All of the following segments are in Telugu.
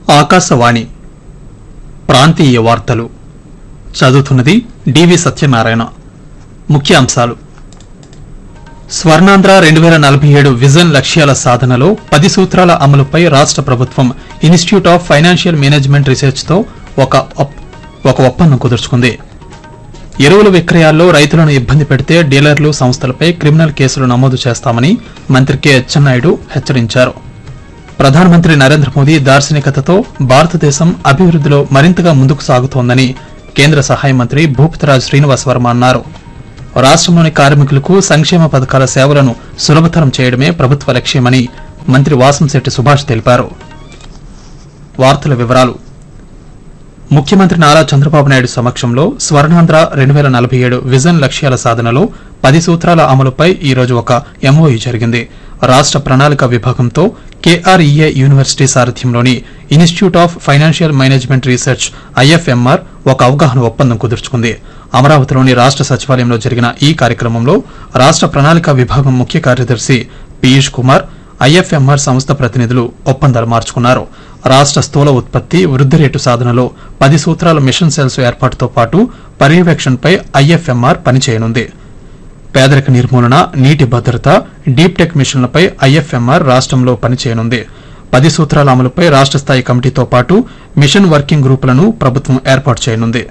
ఆకాశవాణి ప్రాంతీయ వార్తలు చదువుతున్నది డివి సత్యనారాయణ ముఖ్యాంశాలు స్వర్ణాంధ్ర రెండు వేల నలభై ఏడు విజన్ లక్ష్యాల సాధనలో పది సూత్రాల అమలుపై రాష్ట్ర ప్రభుత్వం ఇన్స్టిట్యూట్ ఆఫ్ ఫైనాన్షియల్ మేనేజ్మెంట్ రీసెర్చ్తో ఒక ఒప్- ఒక ఒప్పందం కుదుర్చుకుంది ఎరువుల విక్రయాల్లో రైతులను ఇబ్బంది పెడితే డీలర్లు సంస్థలపై క్రిమినల్ కేసులు నమోదు చేస్తామని మంత్రి కె అచ్చెన్నాయుడు హెచ్చరించారు ప్రధానమంత్రి నరేంద్ర మోదీ దార్శనికతతో భారతదేశం అభివృద్ధిలో మరింతగా ముందుకు సాగుతోందని కేంద్ర సహాయ మంత్రి భూపతిరాజ్ శ్రీనివాస్ వర్మ అన్నారు రాష్ట్రంలోని కార్మికులకు సంక్షేమ పథకాల సేవలను సులభతరం చేయడమే ప్రభుత్వ లక్ష్యమని మంత్రి వాసంశెట్టి సుభాష్ తెలిపారు వార్తల వివరాలు ముఖ్యమంత్రి నారా చంద్రబాబు నాయుడు సమక్షంలో స్వర్ణాంధ్ర రెండు వేల నలభై ఏడు విజన్ లక్ష్యాల సాధనలో పది సూత్రాల అమలుపై ఈ రోజు ఒక ఎంఓయూ జరిగింది రాష్ట్ర ప్రణాళిక విభాగంతో కేఆర్ఈఏ యూనివర్సిటీ సారథ్యంలోని institute of financial management research IFMR ఒక అవగాహన ఒప్పందం కుదుర్చుకుంది అమరావతిలోని రాష్ట్ర సచివాలయంలో జరిగిన ఈ కార్యక్రమంలో రాష్ట్ర ప్రణాళిక విభాగం ముఖ్య కార్యదర్శి పీయూష్ కుమార్ ఐఎఫ్ఎంఆర్ సంస్థ ప్రతినిధులు ఒప్పందాలు మార్చుకున్నారు రాష్ట్ర స్థూల ఉత్పత్తి వృద్ధి రేటు సాధనలో పది సూత్రాల మిషన్ సెల్స్ ఏర్పాటుతో పాటు పర్యవేక్షణపై ఐఎఫ్ఎంఆర్ పనిచేయనుంది పేదరిక నిర్మూలన నీటి భద్రత డీప్ టెక్ మిషన్లపై ఐఎఫ్ఎంఆర్ రాష్ట్రంలో పనిచేయనుంది పది సూత్రాల అమలుపై రాష్ట్ర స్థాయి కమిటీతో పాటు మిషన్ వర్కింగ్ గ్రూపులను ప్రభుత్వం ఏర్పాటు చేయనుంది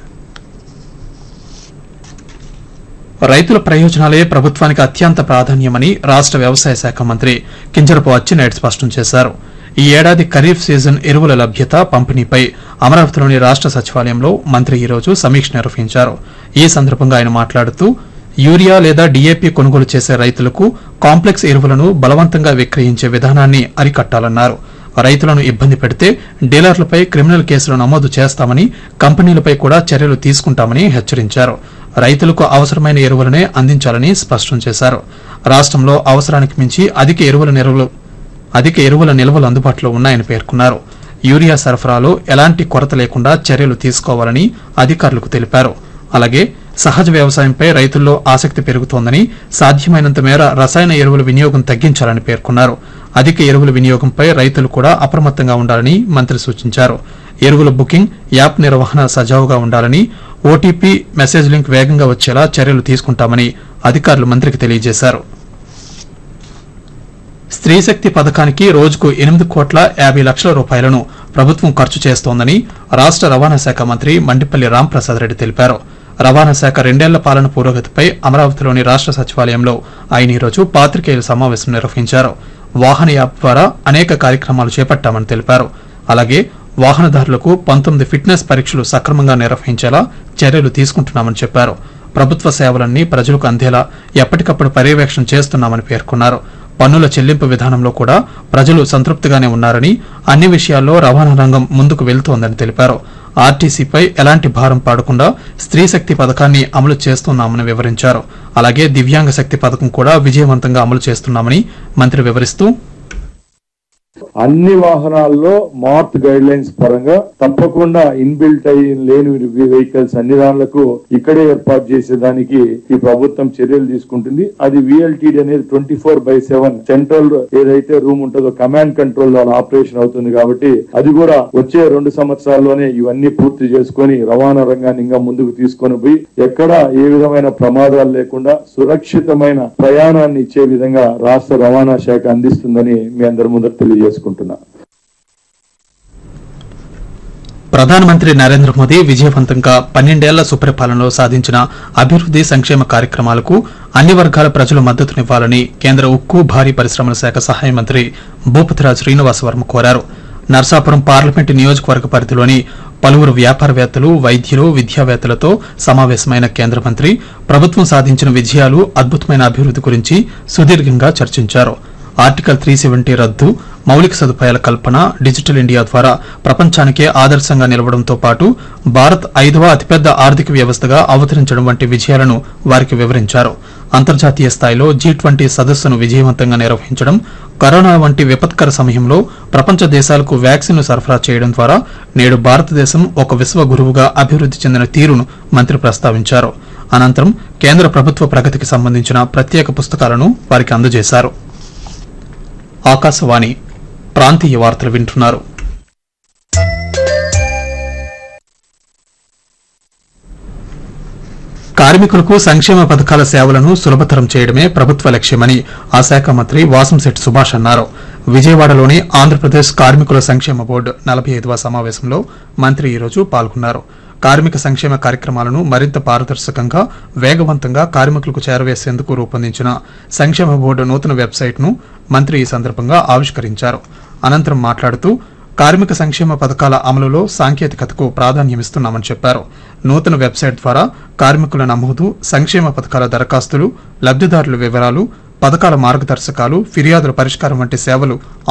రైతుల ప్రయోజనాలే ప్రభుత్వానికి అత్యంత ప్రాధాన్యమని రాష్ట్ర వ్యవసాయ శాఖ మంత్రి కింజరపు అచ్చెన్నాయుడు స్పష్టం చేశారు ఈ ఏడాది ఖరీఫ్ సీజన్ ఎరువుల లభ్యత పంపిణీపై అమరావతిలోని రాష్ట్ర సచివాలయంలో మంత్రి ఈ రోజు సమీక్ష నిర్వహించారు ఈ సందర్భంగా ఆయన మాట్లాడుతూ యూరియా లేదా డీఏపీ కొనుగోలు చేసే రైతులకు కాంప్లెక్స్ ఎరువులను బలవంతంగా విక్రయించే విధానాన్ని అరికట్టాలన్నారు రైతులను ఇబ్బంది పెడితే డీలర్లపై క్రిమినల్ కేసులు నమోదు చేస్తామని కంపెనీలపై కూడా చర్యలు తీసుకుంటామని హెచ్చరించారు రైతులకు అవసరమైన ఎరువులనే అందించాలని స్పష్టం చేశారు రాష్ట్రంలో అవసరానికి మించి అధిక ఎరువుల నిల్వలు అధిక ఎరువుల నిల్వలు అందుబాటులో ఉన్నాయని పేర్కొన్నారు యూరియా సరఫరాలో ఎలాంటి కొరత లేకుండా చర్యలు తీసుకోవాలని అధికారులకు తెలిపారు అలాగే సహజ వ్యవసాయంపై రైతుల్లో ఆసక్తి పెరుగుతోందని సాధ్యమైనంత మేర రసాయన ఎరువుల వినియోగం తగ్గించాలని పేర్కొన్నారు అధిక ఎరువుల వినియోగంపై రైతులు కూడా అప్రమత్తంగా ఉండాలని మంత్రి సూచించారు ఎరువుల బుకింగ్ యాప్ నిర్వహణ సజావుగా ఉండాలని ఓటీపీ మెసేజ్ లింక్ వేగంగా వచ్చేలా చర్యలు తీసుకుంటామని అధికారులు మంత్రికి తెలియజేశారు స్త్రీశక్తి పథకానికి రోజుకు ఎనిమిది కోట్ల యాభై లక్షల రూపాయలను ప్రభుత్వం ఖర్చు చేస్తోందని రాష్ట్ర రవాణా శాఖ మంత్రి మండిపల్లి రాంప్రసాద్ రెడ్డి తెలిపారు రవాణా శాఖ రెండేళ్ల పాలన పురోగతిపై అమరావతిలోని రాష్ట్ర సచివాలయంలో ఆయన ఈరోజు పాత్రికేయుల సమావేశం నిర్వహించారు వాహన యాప్ ద్వారా అనేక కార్యక్రమాలు చేపట్టామని తెలిపారు అలాగే వాహనదారులకు పంతొమ్మిది ఫిట్నెస్ పరీక్షలు సక్రమంగా నిర్వహించేలా చర్యలు తీసుకుంటున్నామని చెప్పారు ప్రభుత్వ సేవలన్నీ ప్రజలకు అందేలా ఎప్పటికప్పుడు పర్యవేక్షణ చేస్తున్నామని పేర్కొన్నారు పన్నుల చెల్లింపు విధానంలో కూడా ప్రజలు సంతృప్తిగానే ఉన్నారని అన్ని విషయాల్లో రవాణా రంగం ముందుకు వెళ్తోందని తెలిపారు ఆర్టీసీపై ఎలాంటి భారం పాడకుండా స్త్రీ శక్తి పథకాన్ని అమలు చేస్తున్నామని వివరించారు అలాగే దివ్యాంగ శక్తి పథకం కూడా విజయవంతంగా అమలు చేస్తున్నామని మంత్రి వివరిస్తూ అన్ని వాహనాల్లో మార్త్ గైడ్ లైన్స్ పరంగా తప్పకుండా ఇన్బిల్ట్ అయి లేని వెహికల్స్ అన్ని దానిలకు ఇక్కడే ఏర్పాటు చేసేదానికి ఈ ప్రభుత్వం చర్యలు తీసుకుంటుంది అది విఎల్టీడీ అనేది twenty four by seven central ఏదైతే రూమ్ ఉంటుందో కమాండ్ కంట్రోల్ లో ఆపరేషన్ అవుతుంది కాబట్టి అది కూడా వచ్చే రెండు సంవత్సరాల్లోనే ఇవన్నీ పూర్తి చేసుకొని రవాణా రంగాన్ని ఇంకా ముందుకు తీసుకొని పోయి ఎక్కడ ఏ విధమైన ప్రమాదాలు లేకుండా సురక్షితమైన ప్రయాణాన్ని ఇచ్చే విధంగా రాష్ట్ర రవాణా శాఖ అందిస్తుందని మీ అందరి ముందర తెలియజేసుకుంటున్నా ప్రధానమంత్రి నరేంద్ర మోదీ విజయవంతంగా పన్నెండేళ్ల సుపరిపాలనలో సాధించిన అభివృద్ది సంక్షేమ కార్యక్రమాలకు అన్ని వర్గాల ప్రజలు మద్దతునివ్వాలని కేంద్ర ఉక్కు భారీ పరిశ్రమల శాఖ సహాయ మంత్రి భూపతిరాజ్ శ్రీనివాస్ వర్మ కోరారు నర్సాపురం పార్లమెంటు నియోజకవర్గ పరిధిలోని పలువురు వ్యాపారవేత్తలు వైద్యులు విద్యావేత్తలతో సమావేశమైన కేంద్ర మంత్రి ప్రభుత్వం సాధించిన విజయాలు అద్భుతమైన అభివృద్ది గురించి సుదీర్ఘంగా చర్చించారు ఆర్టికల్ త్రీ సెవెంటీ రద్దు మౌలిక సదుపాయాల కల్పన డిజిటల్ ఇండియా ద్వారా ప్రపంచానికే ఆదర్శంగా నిలవడంతో పాటు భారత్ ఐదవ అతిపెద్ద ఆర్థిక వ్యవస్థగా అవతరించడం వంటి విజయాలను వారికి వివరించారు అంతర్జాతీయ స్థాయిలో జీ ట్వంటీ సదస్సును విజయవంతంగా నిర్వహించడం కరోనా వంటి విపత్కర సమయంలో ప్రపంచ దేశాలకు వ్యాక్సిన్లు సరఫరా చేయడం ద్వారా నేడు భారతదేశం ఒక విశ్వ గురువుగా అభివృద్ది చెందిన తీరును మంత్రి ప్రస్తావించారు అనంతరం కేంద్ర ప్రభుత్వ ప్రగతికి సంబంధించిన ప్రత్యేక పుస్తకాలను వారికి అందజేశారు ఆకాశవాణి ప్రాంతీయ వార్తలు వింటున్నారు కార్మికులకు సంక్షేమ పథకాల సేవలను సులభతరం చేయడమే ప్రభుత్వ లక్ష్యమని ఆ శాఖ మంత్రి వాసంశెట్టి సుభాష్ అన్నారు విజయవాడలోని ఆంధ్రప్రదేశ్ కార్మికుల సంక్షేమ బోర్డు నలభై ఐదవ సమావేశంలో మంత్రి ఈరోజు పాల్గొన్నారు కార్మిక సంక్షేమ కార్యక్రమాలను మరింత పారదర్శకంగా వేగవంతంగా కార్మికులకు చేరవేసేందుకు రూపొందించిన సంక్షేమ బోర్డు నూతన వెబ్సైట్ను మంత్రి ఈ సందర్భంగా ఆవిష్కరించారు అనంతరం మాట్లాడుతూ కార్మిక సంక్షేమ పథకాల అమలులో సాంకేతికతకు ప్రాధాన్యమిస్తున్నామని చెప్పారు నూతన వెబ్సైట్ ద్వారా కార్మికుల నమోదు సంక్షేమ పథకాల దరఖాస్తులు లబ్దిదారుల వివరాలు పథకాల మార్గదర్శకాలు ఫిర్యాదుల పరిష్కారం వంటి సేవలు